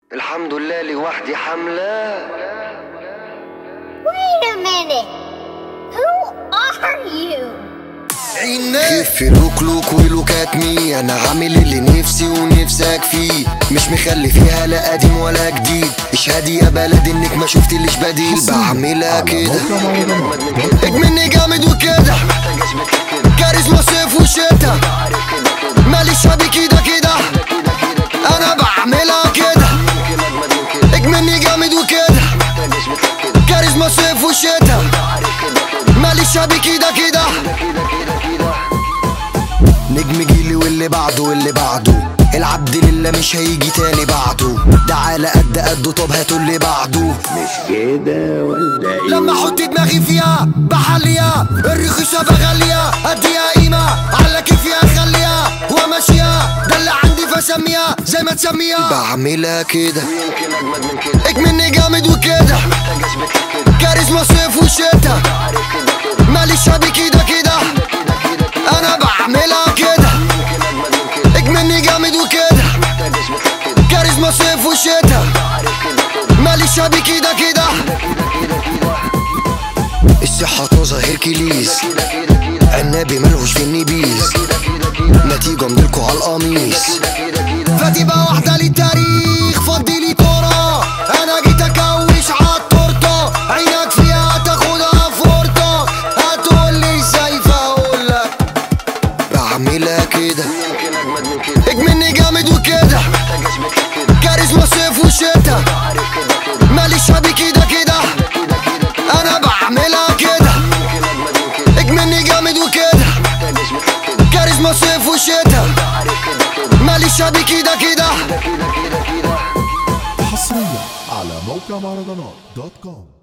الحمد لله لوحدي حملة Wait a minute. Who are you? خف لوك لوك ولوكات مي انا عامل اللي نفسي ونفسك فيه مش مخلي فيها لا قديم ولا جديد اشهدي يا بلد انك ما شفتليش بديل بعملها كده اجمني جامد وكده كاريزما صيف وشتا ماليش شبي كده كده انا بعملها كده اجمني جامد وكده كاريزما صيف وشتا ماليش شبي كده كده نجم جيلي واللي بعده واللي بعده العبد لله مش هيجي تاني بعده ده على قد قده طب هاتوا اللي بعده مش كده ولا ايه لما احط دماغي فيها بحليها الرخيصة بغليها اديها قيمة على كيفي اخليها وامشيها ده اللي عندي فسميها زي ما تسميها بعملها كده يمكن أجمد من كده اجمني جامد وكده محتاج أثبت لك كده كاريزما صيف وشتا عارف كده كده ماليش شبي كده كده انا بعملها كده يمكن أجمد من كده اجمني جامد وكده محتاج أثبت لك كده كاريزما صيف وشتا عارف كده كده ماليش شبي كده كده الصحة طازة هيركليز كده كده كده عنابي ملهوش في النبيز كده كده كده نتيجة مدلكوا على القميص كده كده كده فتبقى واحدة للتاريخ فضي لي كورة أنا جيت أكوش عالتورتة عينك فيها تاخدها فورتة هتقول لي ازاي فأقولك بعملها كده يمكن أجمد من كده اجمني جامد وكده محتاج أثبت لك كده كاريزما صيف وشتا عارف كده كده ماليش شبي كده كده كده كده كده أنا بعملها كده يمكن أجمد من كده اجمني جامد وكده محتاج أثبت لك كده كاريزما صيف وشتا عارف كده كده ماليش شبي كده كده كده كده كده حصريا على موقع مهرجانات دوت كوم